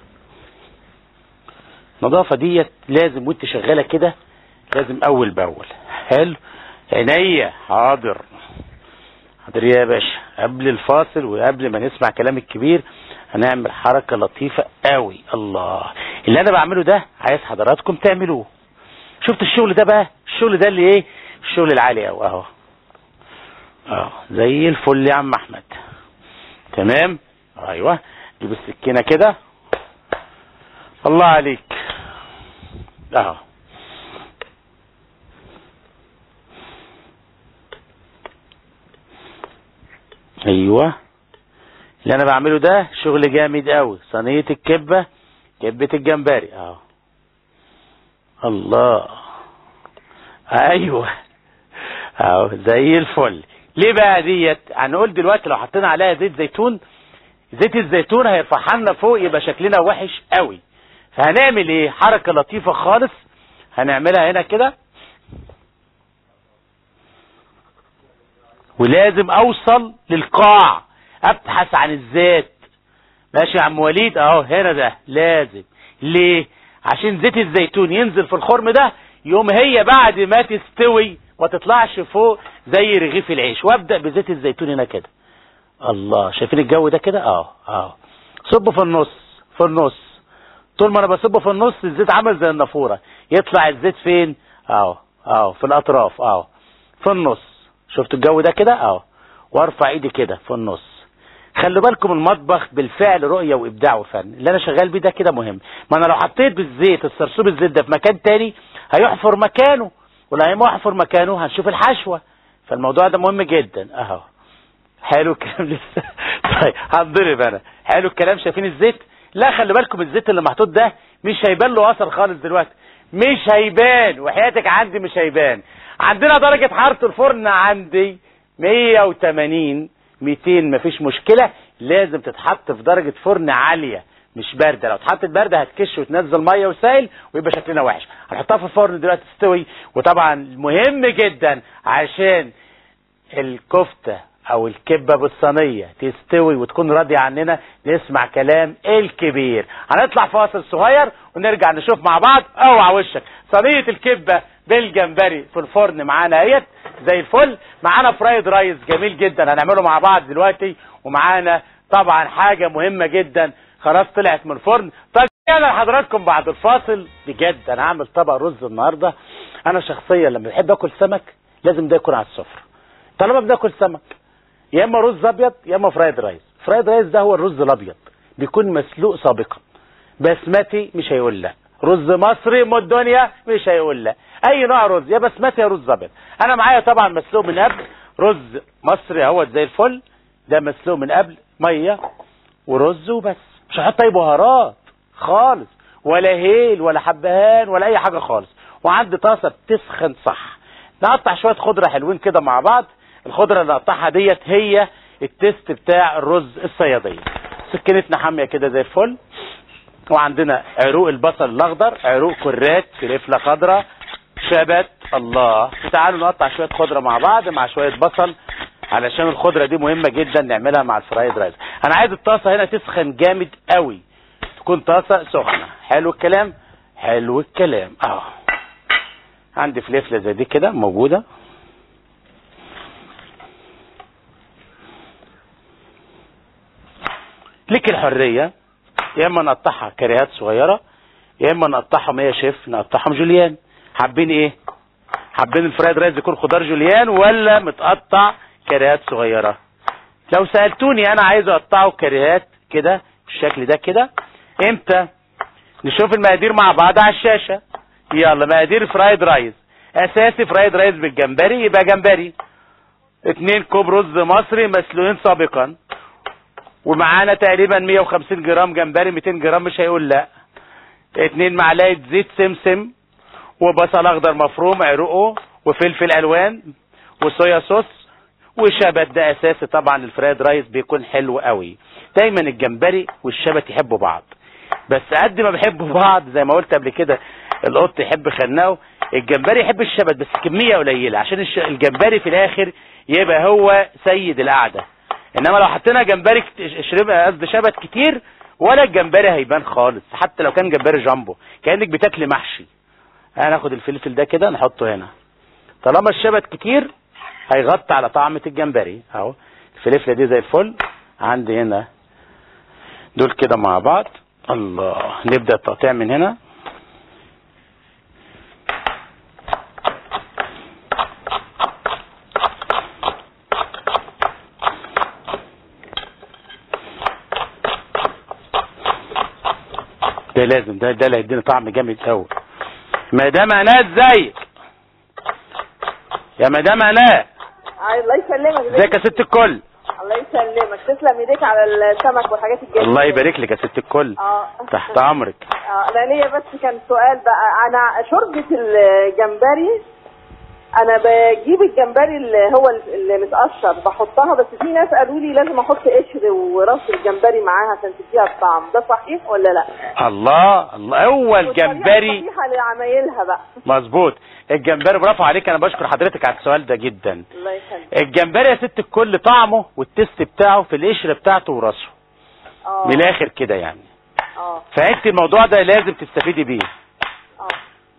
النظافه ديت لازم وانت شغاله كده لازم اول باول حلو عينيا حاضر حاضر يا باشا قبل الفاصل وقبل ما نسمع كلام الكبير هنعمل حركة لطيفة قوي الله اللي انا بعمله ده عايز حضراتكم تعملوه شفت الشغل ده بقى الشغل ده اللي ايه الشغل العالي قوي اهو اهو زي الفل يا عم احمد تمام ايوه جيب السكينة كده الله عليك اهو ايوه اللي انا بعمله ده شغل جامد قوي صينيه الكبه كبه الجمبري اهو الله ايوه اهو زي الفل ليه بقى ديت هنقول دلوقتي لو حطينا عليها زيت زيتون زيت الزيتون هيرفعها لنا فوق يبقى شكلنا وحش قوي فهنعمل ايه حركه لطيفه خالص هنعملها هنا كده ولازم اوصل للقاع ابحث عن الذات ماشي يا عم وليد اهو هنا ده لازم ليه عشان زيت الزيتون ينزل في الخرم ده يوم هي بعد ما تستوي ما تطلعش فوق زي رغيف العيش وابدا بزيت الزيتون هنا كده الله شايفين الجو ده كده اه اه صبه في النص في النص طول ما انا بصبه في النص الزيت عامل زي النافوره يطلع الزيت فين اهو اهو في الاطراف اهو في النص شفتوا الجو ده كده اهو وارفع ايدي كده في النص خلوا بالكم المطبخ بالفعل رؤية وابداع وفن اللي انا شغال بيه ده كده مهم ما انا لو حطيت بالزيت السرسوب الزيت ده في مكان تاني هيحفر مكانه ولما يحفر مكانه هنشوف الحشوة فالموضوع ده مهم جدا اهو حلو الكلام لسه طيب هنضرب انا حلو الكلام شايفين الزيت لا خلي بالكم الزيت اللي محطوط ده مش هيبان له اثر خالص دلوقتي مش هيبان وحياتك عندي مش هيبان عندنا درجة حرارة الفرن عندي 180 200 مفيش مشكلة لازم تتحط في درجة فرن عالية مش باردة لو اتحطت باردة هتكش وتنزل مية وسائل ويبقى شكلنا وحش هنحطها في الفرن دلوقتي تستوي وطبعا مهم جدا عشان الكفتة او الكبة بالصينية تستوي وتكون راضية عننا نسمع كلام الكبير هنطلع فاصل صغير ونرجع نشوف مع بعض اوعى وشك صينية الكبة بالجمبري في الفرن معانا اهيت زي الفل معانا فرايد رايس جميل جدا هنعمله مع بعض دلوقتي ومعانا طبعا حاجة مهمة جدا خلاص طلعت من الفرن طيب انا لحضراتكم بعد الفاصل بجد انا هعمل طبق رز النهارده انا شخصيا لما بحب اكل سمك لازم ده يكون على السفره طالما بناكل سمك يا اما رز ابيض يا اما فرايد رايس فرايد رايس ده هو الرز الابيض بيكون مسلوق سابقا بسمتي مش هيقول لا رز مصري ام الدنيا مش هيقول لا اي نوع رز يا بسمتي يا رز ابيض انا معايا طبعا مسلوق من قبل رز مصري اهوت زي الفل ده مسلوق من قبل ميه ورز وبس مش هحط اي بهارات خالص ولا هيل ولا حبهان ولا اي حاجه خالص وعندي طاسه بتسخن صح نقطع شويه خضره حلوين كده مع بعض الخضره اللي نقطعها ديت هي التيست بتاع الرز الصياديه سكينتنا حاميه كده زي الفل وعندنا عروق البصل الاخضر عروق كرات فلفله خضراء شبت الله تعالوا نقطع شويه خضره مع بعض مع شويه بصل علشان الخضره دي مهمه جدا نعملها مع الفرايد رايس انا عايز الطاسه هنا تسخن جامد قوي تكون طاسه سخنه حلو الكلام حلو الكلام اه عندي فلفله زي دي كده موجوده لك الحريه يا اما نقطعها كريهات صغيره يا اما نقطعهم ايه يا شيف نقطعهم جوليان حابين ايه حابين الفرايد رايس يكون خضار جوليان ولا متقطع كريهات صغيره لو سالتوني انا عايز اقطعه كريهات كده بالشكل ده كده امتى نشوف المقادير مع بعض على الشاشه يلا مقادير فرايد رايس اساسي فرايد رايس بالجمبري يبقى جمبري اتنين كوب رز مصري مسلوقين سابقا ومعانا تقريبا 150 جرام جمبري 200 جرام مش هيقول لا اتنين معلقه زيت سمسم وبصل اخضر مفروم عروقه وفلفل الوان وصويا صوص وشبت ده اساسي طبعا الفرايد رايس بيكون حلو قوي دايما الجمبري والشبت يحبوا بعض بس قد ما بيحبوا بعض زي ما قلت قبل كده القط يحب خناقه الجمبري يحب الشبت بس كميه قليله عشان الش- الجمبري في الاخر يبقى هو سيد القعده انما لو حطينا جمبري كت- شرب قصدي شبت كتير ولا الجمبري هيبان خالص حتى لو كان جمبري جامبو كانك بتاكلي محشي هناخد الفلفل ده كده نحطه هنا طالما الشبت كتير هيغطي على طعمة الجمبري اهو الفلفله دي زي الفل عندي هنا دول كده مع بعض الله نبدا التقطيع من هنا ده لازم ده ده اللي هيدينا طعم جامد قوي مدام اناء ازيك يا مدام اناء الله يسلمك ازيك يا ست الكل الله يسلمك تسلم ايديك على السمك والحاجات الجميله الله يبارك لك يا ست الكل اه تحت امرك اه انا ليا بس كان سؤال بقى انا شوربه الجمبري انا بجيب الجمبري اللي هو اللي متقشر بحطها بس في ناس قالوا لي لازم احط قشر وراس الجمبري معاها عشان تديها الطعم ده صحيح ولا لا الله الله هو الجمبري صحيحه لعمايلها بقى مظبوط الجمبري برافو عليك انا بشكر حضرتك على السؤال ده جدا الله يخليك الجمبري يا ست الكل طعمه والتست بتاعه في القشره بتاعته وراسه اه من الاخر كده يعني اه فانت الموضوع ده لازم تستفيدي بيه اه يعني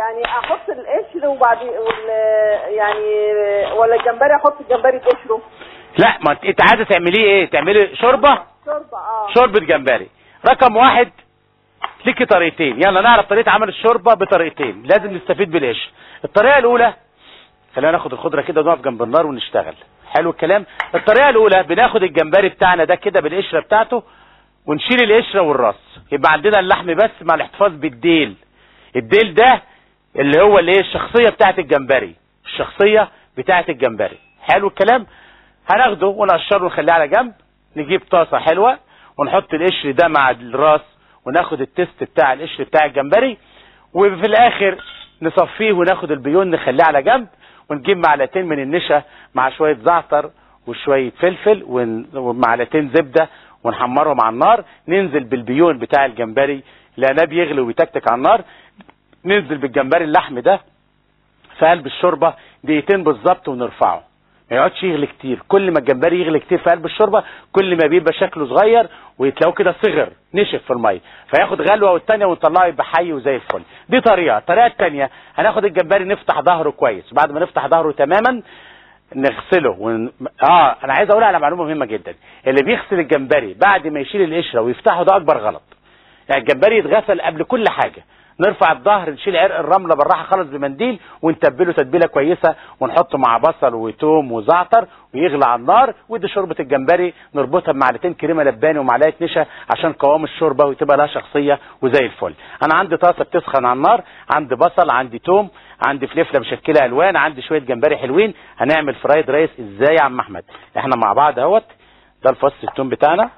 يعني احط القشر وبعد وال... يعني ولا الجمبري احط الجمبري بقشره لا ما انت انت عايزه تعمليه ايه تعملي شوربه شوربه اه شوربه جمبري رقم واحد ليكي طريقتين يلا نعرف طريقه عمل الشوربه بطريقتين لازم نستفيد بالقشر الطريقه الاولى خلينا ناخد الخضره كده ونقف جنب النار ونشتغل حلو الكلام الطريقه الاولى بناخد الجمبري بتاعنا ده كده بالقشره بتاعته ونشيل القشره والراس يبقى عندنا اللحم بس مع الاحتفاظ بالديل الديل ده اللي هو الايه الشخصيه بتاعت الجمبري الشخصيه بتاعت الجمبري حلو الكلام هناخده ونقشره ونخليه على جنب نجيب طاسه حلوه ونحط القشر ده مع الراس وناخد التست بتاع القشر بتاع الجمبري وفي الاخر نصفيه وناخد البيون نخليه على جنب ونجيب معلقتين من النشا مع شويه زعتر وشويه فلفل ون- ومعلقتين زبده ونحمرهم على النار ننزل بالبيون بتاع الجمبري لانه بيغلي وبيتكتك على النار ننزل بالجمبري اللحم ده في قلب الشوربه دقيقتين بالظبط ونرفعه ما يقعدش يغلي كتير كل ما الجمبري يغلي كتير في قلب الشوربه كل ما بيبقى شكله صغير ويتلاقوه كده صغر نشف في الميه فياخد غلوه والتانيه ونطلعه يبقى حي وزي الفل دي طريقه الطريقه التانيه هناخد الجمبري نفتح ظهره كويس بعد ما نفتح ظهره تماما نغسله ون... اه انا عايز اقول على معلومه مهمه جدا اللي بيغسل الجمبري بعد ما يشيل القشره ويفتحه ده اكبر غلط يعني الجمبري يتغسل قبل كل حاجه نرفع الظهر نشيل عرق الرمله بالراحه خالص بمنديل ونتبله تتبيله كويسه ونحطه مع بصل وتوم وزعتر ويغلى على النار ودي شوربه الجمبري نربطها بمعلقتين كريمه لباني ومعلقه نشا عشان قوام الشوربه وتبقى لها شخصيه وزي الفل انا عندي طاسه بتسخن على النار عندي بصل عندي توم عندي فلفله مشكله الوان عندي شويه جمبري حلوين هنعمل فرايد رايس ازاي يا عم احمد احنا مع بعض اهوت ده الفص التوم بتاعنا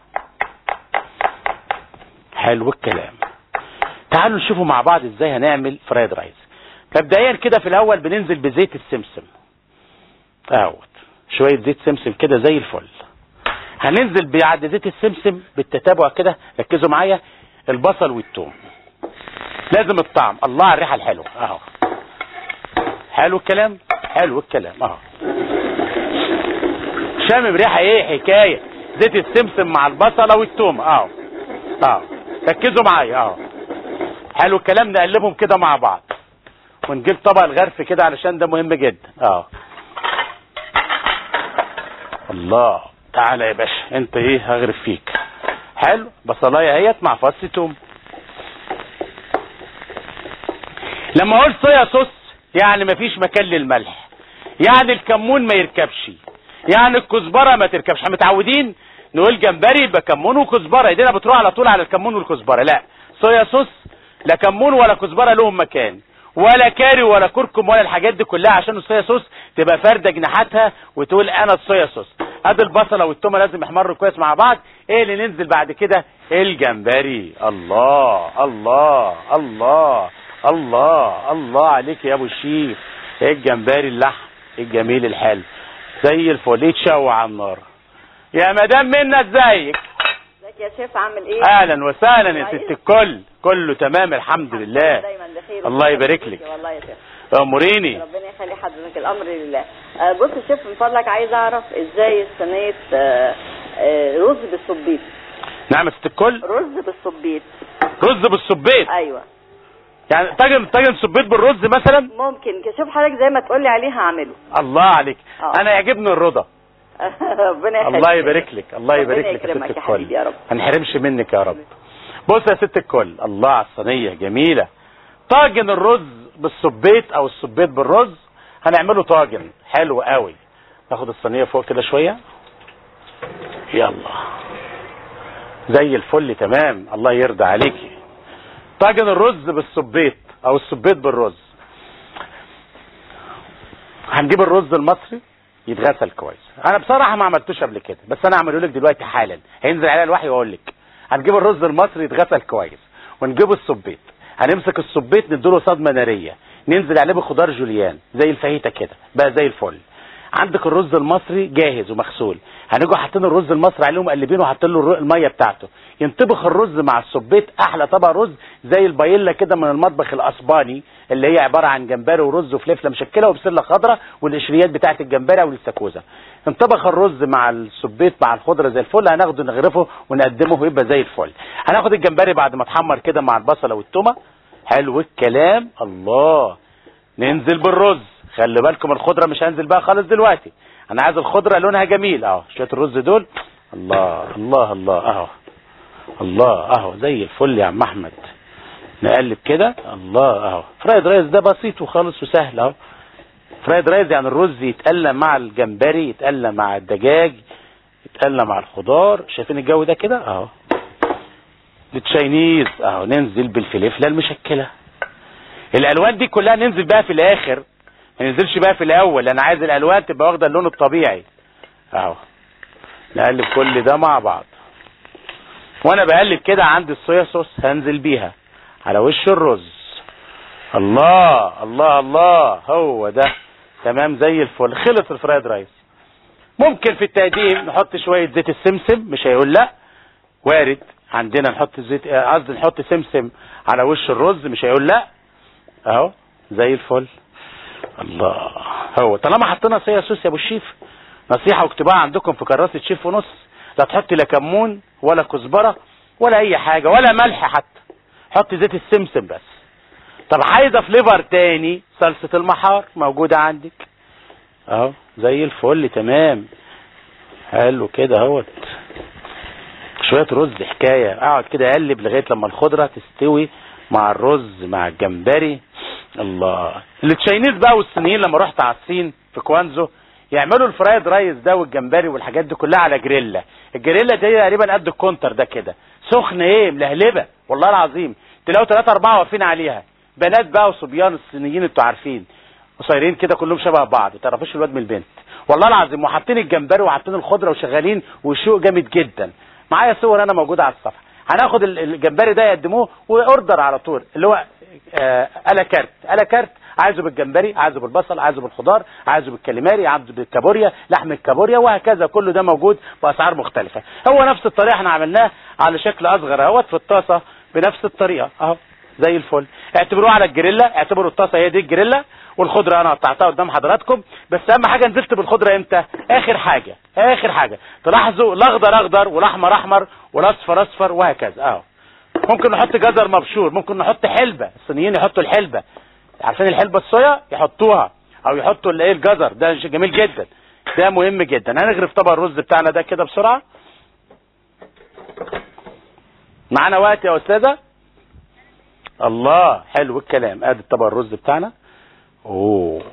حلو الكلام تعالوا نشوفوا مع بعض ازاي هنعمل فرايد رايس مبدئيا كده في الاول بننزل بزيت السمسم اهوت شويه زيت سمسم كده زي الفل هننزل بعد زيت السمسم بالتتابع كده ركزوا معايا البصل والثوم لازم الطعم الله على الريحه الحلوه اهو حلو الكلام حلو الكلام اهو شامم ريحه ايه حكايه زيت السمسم مع البصله والثوم اهو اهو ركزوا معايا اهو حلو الكلام نقلبهم كده مع بعض ونجيب طبق الغرف كده علشان ده مهم جدا اه الله تعالى يا باشا انت ايه هغرف فيك حلو بصلايه اهيت مع فص توم لما اقول صويا صوص يعني مفيش مكان للملح يعني الكمون ما يركبش يعني الكزبره ما تركبش احنا متعودين نقول جمبري يبقى كمون وكزبره ايدينا بتروح على طول على الكمون والكزبره لا صويا صوص لا كمون ولا كزبره لهم مكان ولا كاري ولا كركم ولا الحاجات دي كلها عشان الصويا صوص تبقى فارده جناحاتها وتقول انا الصويا صوص ادي البصله والتومه لازم يحمروا كويس مع بعض ايه اللي ننزل بعد كده الجمبري الله الله الله الله الله عليك يا ابو الشيف ايه الجمبري اللحم الجميل الحلو زي الفل يتشوى على النار يا مدام منى ازيك ازيك يا شيف عامل ايه؟ اهلا وسهلا يا كويس. ست الكل كله تمام الحمد لله دايما بخير الله يبارك لك. والله يا شيف اموريني ربنا يخلي حضرتك الامر لله آه، بص يا شيف من فضلك عايز اعرف ازاي صينيه آه، آه، رز بالصبيط نعم يا ست الكل رز بالصبيط رز بالصبيط ايوه يعني طاجن طاجن صبيط بالرز مثلا ممكن شوف حضرتك زي ما تقول لي عليه هعمله الله عليك آه. انا يعجبني الرضا ربنا يخليك الله يبارك لك الله ربنا يبارك لك يا يكرمك ست يا حبيبي الكل يا رب ما نحرمش منك يا رب بص يا ست الكل الله على الصينيه جميله طاجن الرز بالصبيط او الصبيط بالرز هنعمله طاجن حلو قوي ناخد الصينيه فوق كده شويه يلا زي الفل تمام الله يرضى عليكي طاجن الرز بالصبيط او الصبيط بالرز هنجيب الرز المصري يتغسل كويس انا بصراحه ما عملتوش قبل كده بس انا هعمله لك دلوقتي حالا هينزل عليا الوحي واقول لك هنجيب الرز المصري يتغسل كويس ونجيب الصبيط هنمسك الصبيط نديله صدمه ناريه ننزل عليه بخضار جوليان زي الفاهيتا كده بقى زي الفل عندك الرز المصري جاهز ومغسول هنيجوا حاطين الرز المصري عليه ومقلبينه وحاطين له الر- الميه بتاعته ينطبخ الرز مع الصبيط احلى طبق رز زي البايلا كده من المطبخ الاسباني اللي هي عباره عن جمبري ورز وفلفله مشكله وبسله خضراء والقشريات بتاعه الجمبري والاستاكوزا انطبخ الرز مع الصبيط مع الخضره زي الفل هناخده نغرفه ونقدمه ويبقى زي الفل هناخد الجمبري بعد ما اتحمر كده مع البصله والتومه حلو الكلام الله ننزل بالرز خلي بالكم الخضره مش هنزل بقى خالص دلوقتي انا عايز الخضره لونها جميل اهو شويه الرز دول الله الله الله اهو الله اهو زي الفل يا عم احمد نقلب كده الله اهو فرايد رايس ده بسيط وخالص وسهل اهو فرايد رايس يعني الرز يتقلى مع الجمبري يتقلى مع الدجاج يتقلى مع الخضار شايفين الجو ده كده اهو التشاينيز اهو ننزل بالفلفله المشكله الالوان دي كلها ننزل بقى في الاخر ما ننزلش بقى في الاول انا عايز الالوان تبقى واخده اللون الطبيعي اهو نقلب كل ده مع بعض وانا بقلب كده عندي الصويا صوص هنزل بيها على وش الرز الله الله الله هو ده تمام زي الفل خلص الفرايد رايس ممكن في التقديم نحط شويه زيت السمسم مش هيقول لا وارد عندنا نحط زيت آه، قصدي نحط سمسم على وش الرز مش هيقول لا اهو زي الفل الله هو طالما حطينا صويا صوص يا ابو الشيف نصيحه واكتبوها عندكم في كراسه شيف ونص لا تحطي لا كمون ولا كزبره ولا اي حاجه ولا ملح حتى حطي زيت السمسم بس طب عايزه فليفر تاني صلصه المحار موجوده عندك اهو زي الفل تمام حلو كده اهوت شويه رز حكايه اقعد كده اقلب لغايه لما الخضره تستوي مع الرز مع الجمبري الله التشاينيز بقى والصينيين لما رحت على الصين في كوانزو يعملوا الفرايد رايس ده والجمبري والحاجات دي كلها على جريلا الجريلا دي تقريبا قد الكونتر ده كده سخن ايه ملهلبه والله العظيم تلاقوا ثلاثة أربعة واقفين عليها بنات بقى وصبيان الصينيين انتوا عارفين قصيرين كده كلهم شبه بعض ما تعرفوش الواد من البنت والله العظيم وحاطين الجمبري وحاطين الخضره وشغالين وشوق جامد جدا معايا صور انا موجوده على الصفحه هناخد ال- الجمبري ده يقدموه واوردر على طول اللي هو آه الا كارت الا كارت عايزه بالجمبري عايزه بالبصل عايزه بالخضار عايزه بالكاليماري عايزه بالكابوريا لحم الكابوريا وهكذا كله ده موجود باسعار مختلفه هو نفس الطريقه احنا عملناه على شكل اصغر اهوت في الطاسه بنفس الطريقه اهو زي الفل اعتبروه على الجريلا اعتبروا الطاسه هي دي الجريلا والخضره انا قطعتها قدام حضراتكم بس اهم حاجه نزلت بالخضره امتى اخر حاجه اخر حاجه تلاحظوا الاخضر اخضر والاحمر احمر والاصفر اصفر وهكذا اهو ممكن نحط جزر مبشور ممكن نحط حلبه الصينيين يحطوا الحلبه عارفين الحلبه الصويا يحطوها او يحطوا الايه الجزر ده شيء جميل جدا ده مهم جدا هنغرف طبق الرز بتاعنا ده كده بسرعه معانا وقت يا استاذه الله حلو الكلام ادي طبق الرز بتاعنا اوه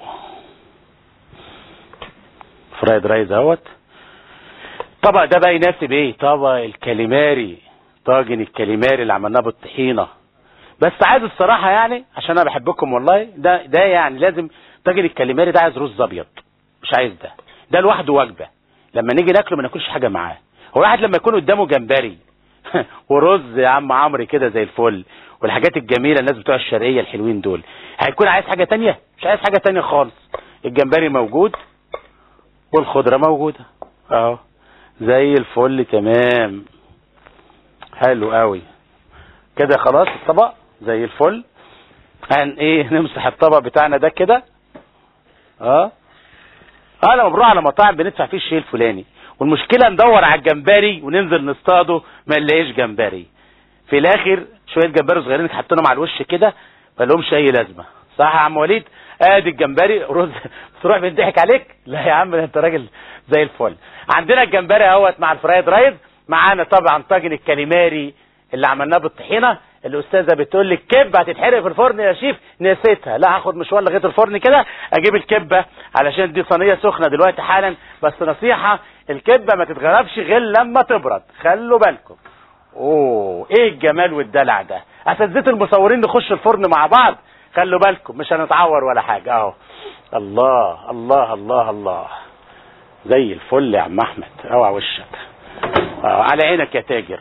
فرايد رايز اهوت الطبق ده بقى يناسب ايه طبق الكاليماري طاجن الكاليماري اللي عملناه بالطحينه بس عايز الصراحه يعني عشان انا بحبكم والله ده ده يعني لازم طاجن الكاليماري ده عايز رز ابيض مش عايز ده ده لوحده وجبه لما نيجي ناكله ما ناكلش حاجه معاه هو الواحد لما يكون قدامه جمبري ورز يا عم عمرو كده زي الفل والحاجات الجميله الناس بتوع الشرقيه الحلوين دول هيكون عايز حاجه تانية مش عايز حاجه تانية خالص الجمبري موجود والخضره موجوده اهو زي الفل تمام حلو قوي كده خلاص الطبق زي الفل هن ايه نمسح الطبق بتاعنا ده كده اه اه لما بنروح على مطاعم بندفع فيه الشيء الفلاني والمشكله ندور على الجمبري وننزل نصطاده ما نلاقيش جمبري في الاخر شويه جمبري صغيرين حاطينهم على الوش كده ما لهمش اي لازمه صح يا عم وليد ادي الجمبري رز تروح بنضحك عليك لا يا عم ده انت راجل زي الفل عندنا الجمبري اهوت مع الفرايد رايز معانا طبعا طاجن الكاليماري اللي عملناه بالطحينه الاستاذه بتقول لي الكبه هتتحرق في الفرن يا شيف نسيتها لا هاخد مشوار لغايه الفرن كده اجيب الكبه علشان دي صينيه سخنه دلوقتي حالا بس نصيحه الكبه ما تتغرفش غير لما تبرد خلوا بالكم اوه ايه الجمال والدلع ده اساتذه المصورين نخش الفرن مع بعض خلوا بالكم مش هنتعور ولا حاجه اهو الله الله الله الله زي الفل يا عم احمد اوعى وشك اه على عينك يا تاجر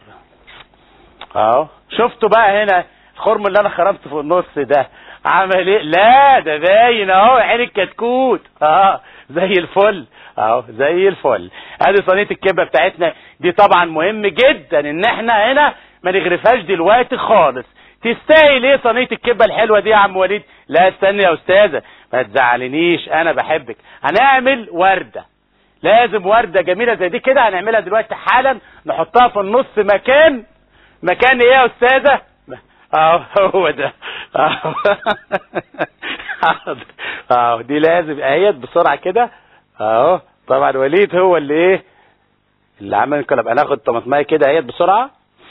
اهو شفتوا بقى هنا الخرم اللي انا خرمته في النص ده عمل ايه لا ده باين اهو عين الكتكوت اه زي الفل اهو زي الفل ادي صينيه الكبه بتاعتنا دي طبعا مهم جدا ان احنا هنا ما نغرفهاش دلوقتي خالص تستاهل ايه صينيه الكبه الحلوه دي يا عم وليد لا استني يا استاذه ما تزعلنيش انا بحبك هنعمل ورده لازم ورده جميله زي دي كده هنعملها دلوقتي حالا نحطها في النص مكان مكان ايه يا استاذه اهو هو ده أهو. اهو دي لازم اهيت بسرعه كده اهو طبعا وليد هو اللي ايه اللي عمل انقلب انا اخد طماطمايه كده اهيت بسرعه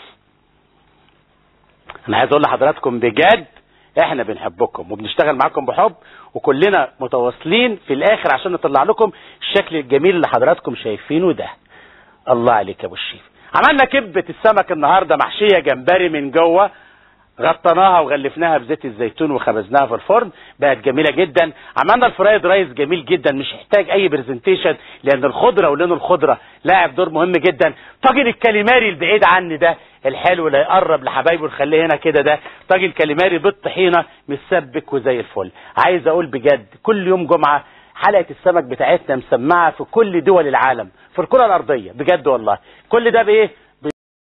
انا عايز اقول لحضراتكم بجد احنا بنحبكم وبنشتغل معاكم بحب وكلنا متواصلين في الاخر عشان نطلع لكم الشكل الجميل اللي حضراتكم شايفينه ده الله عليك يا ابو الشيف عملنا كبة السمك النهاردة محشية جمبري من جوه غطيناها وغلفناها بزيت الزيتون وخبزناها في الفرن بقت جميله جدا عملنا الفرايد رايس جميل جدا مش محتاج اي برزنتيشن لان الخضره ولون الخضره لاعب دور مهم جدا طاجن الكاليماري البعيد عني ده الحلو اللي يقرب لحبايبه نخليه هنا كده ده طاجن كاليماري بالطحينه مسبك وزي الفل عايز اقول بجد كل يوم جمعه حلقه السمك بتاعتنا مسمعه في كل دول العالم في الكره الارضيه بجد والله كل ده بايه